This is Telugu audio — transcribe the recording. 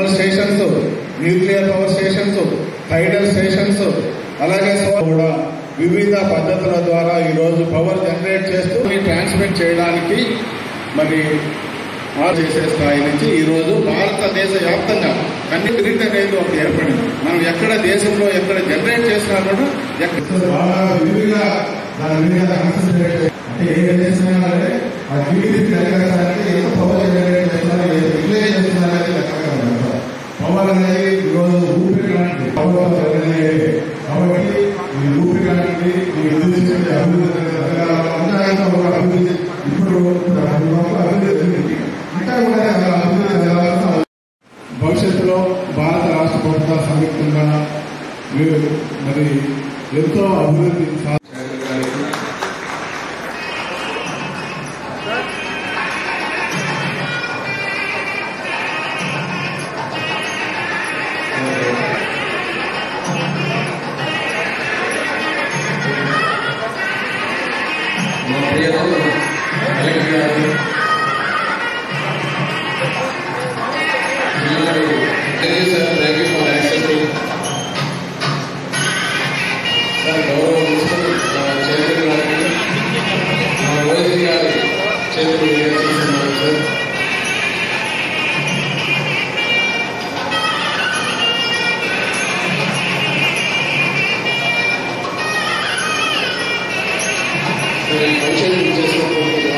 Power stations nuclear power stations hydel stations అలాగే సో- కూడా వివిధ పద్ధతుల ద్వారా ఈ రోజు పవర్ జనరేట్ చేస్తూ ట్రాన్స్మిట్ చేయడానికి మరి ఆ చేసే స్థాయి నుంచి ఈ రోజు భారతదేశ వ్యాప్తంగా కన్నీ గ్రిడ్ అనేది ఒకటి ఏర్పడింది మనం ఎక్కడ దేశంలో ఎక్కడ జనరేట్ చేసినా కూడా ఎక్కడ బాగా విరివిగా దాని మీద కాన్సన్ట్రేట్ చేయాలి. అంటే ఏ చేస్తున్నారంటే ఆ డ్యూటీ జరగడానికి ఎంత పవర్ జనరేట్ చేస్తున్నారు ఎంత రిలే చేస్తున్నారు అనేది లెక్క కాదు. పవర్ అనేది ఈరోజు ఊపిరి లాంటిది పవర్ అనేది కాబట్టి ఈ ఊపిరి లాంటిది ఈ ఉద్దేశించే అభివృద్ధి అనేది జరగాలి. ఇంకా ఒక అభివృద్ధి ఇప్పుడు అభివృద్ధి జరిగింది ఇంకా కూడా అభివృద్ధి జరగాల్సిన అవసరం భవిష్యత్తులో భారత రాష్ట్ర ప్రభుత్వ సంయుక్తంగా మీరు మరి ఎంతో అభివృద్ధి సాధించడానికి మా ప్రియతమ కలెక్టర్ గారు వీళ్ళకి thank you sir thank you for accepting sir గౌరవ మున్సిపల్ చైర్మన్ గారికి మా ఓఎస్డీ గారి చేతులు మీదుగా చేస్తున్నాను సార్ ఈ ఫంక్షన్ చేసినటువంటి